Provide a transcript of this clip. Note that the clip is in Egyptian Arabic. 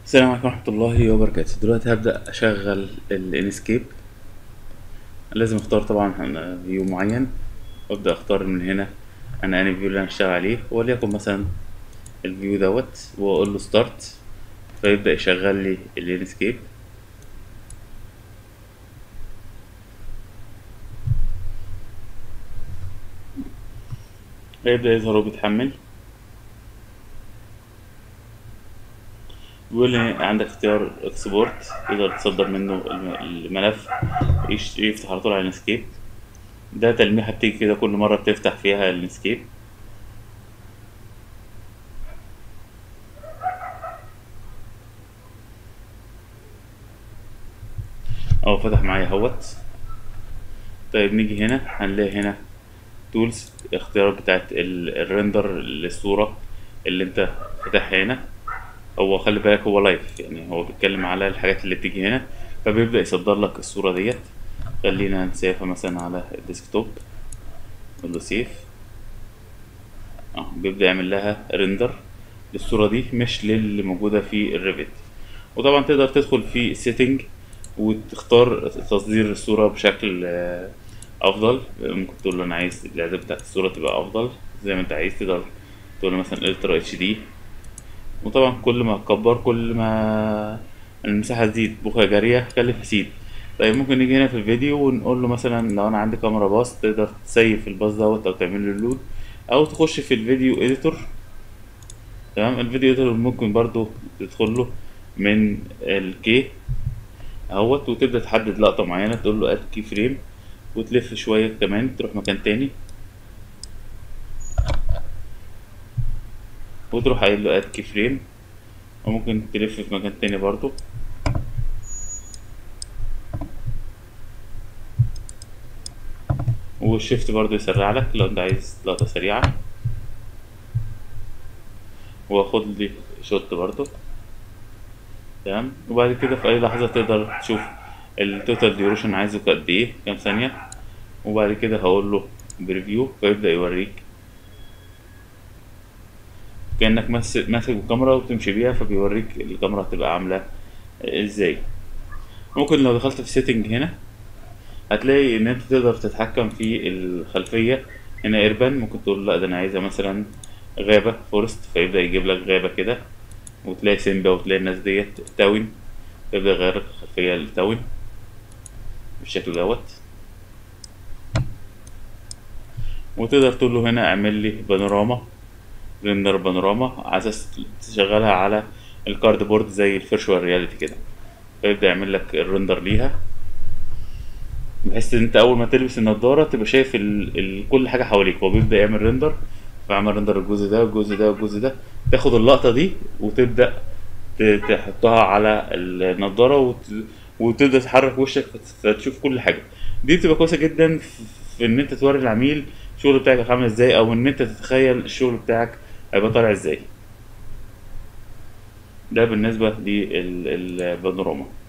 السلام عليكم ورحمة الله وبركاته دلوقتي هبدأ أشغل الانسكيب لازم اختار طبعا فيو معين وابدأ اختار من هنا انا انهي فيو اللي انا هشتغل عليه وليكن مثلا الفيو دوت واقول له ستارت فيبدأ يشغل لي الانسكيب هيبدأ يظهر وبيتحمل بيقول لي عندك اختيار اكسبورت تقدر تصدر منه الم- الملف يش- يفتح على طول على الانسكيب ده تلميحة بتيجي كده كل مرة بتفتح فيها الانسكيب اهو فتح معايا اهوت طيب نيجي هنا هنلاقي هنا تولز اختيارات بتاعت ال- الريندر للصورة اللي انت فاتحها هنا هو خلي بالك هو لايف يعني هو بيتكلم على الحاجات اللي بتيجي هنا فبيبدأ يصدر لك الصورة ديت خلينا نسيفها مثلا على الديسكتوب نقول له سيف اه بيبدأ يعمل لها ريندر للصورة دي مش للي موجودة في الريفت وطبعا تقدر تدخل في السيتنج وتختار تصدير الصورة بشكل آه، أفضل ممكن تقول له أنا عايز الإعداد بتاعت الصورة تبقى أفضل زي ما أنت عايز تقدر تقول له مثلا الترا اتش دي وطبعا كل ما تكبر كل ما المساحة تزيد بوخة جارية كلف يزيد طيب ممكن نيجي هنا في الفيديو ونقول له مثلا لو انا عندي كاميرا باص تقدر تسيف الباص دوت او تعمل له لود او تخش في الفيديو اديتور تمام الفيديو اديتور ممكن برضو تدخل له من الكي اهوت وتبدا تحدد لقطة معينة تقول له اد كي فريم وتلف شوية كمان تروح مكان تاني وتروح قايل له اد كي فريم وممكن تلف في مكان تاني برضو والشيفت برضو يسرع لك لو انت عايز لقطة سريعة واخد لي شوت برضو تمام وبعد كده في اي لحظة تقدر تشوف التوتال ديوريشن عايزه قد ايه كام ثانية وبعد كده هقول له بريفيو فيبدأ يوريك كأنك ماسك ماسك الكاميرا وتمشي بيها فبيوريك الكاميرا هتبقى عاملة ازاي ممكن لو دخلت في سيتنج هنا هتلاقي ان انت تقدر تتحكم في الخلفية هنا ايربان ممكن تقول لا ده انا عايزها مثلا غابة فورست فيبدأ يجيب لك غابة كده وتلاقي سيمبا وتلاقي الناس ديت تاون يبدأ يغير لك الخلفية للتاون بالشكل دوت وتقدر تقول له هنا اعمل لي بانوراما ريندر بانوراما على اساس تشغلها على الكارد بورد زي الفيرشوال رياليتي كده فيبدأ يعمل لك الريندر ليها بحيث ان انت اول ما تلبس النضاره تبقى شايف ال... ال... كل حاجه حواليك هو بيبدا يعمل ريندر فيعمل ريندر الجزء ده والجزء ده والجزء ده تاخد اللقطه دي وتبدا ت... تحطها على النضاره وت... وتبدا تحرك وشك فت- فتشوف كل حاجه دي بتبقى كويسه جدا في... في ان انت توري العميل الشغل بتاعك عامل ازاي او ان انت تتخيل الشغل بتاعك هيبقى طالع ازاي ده بالنسبه للبانوراما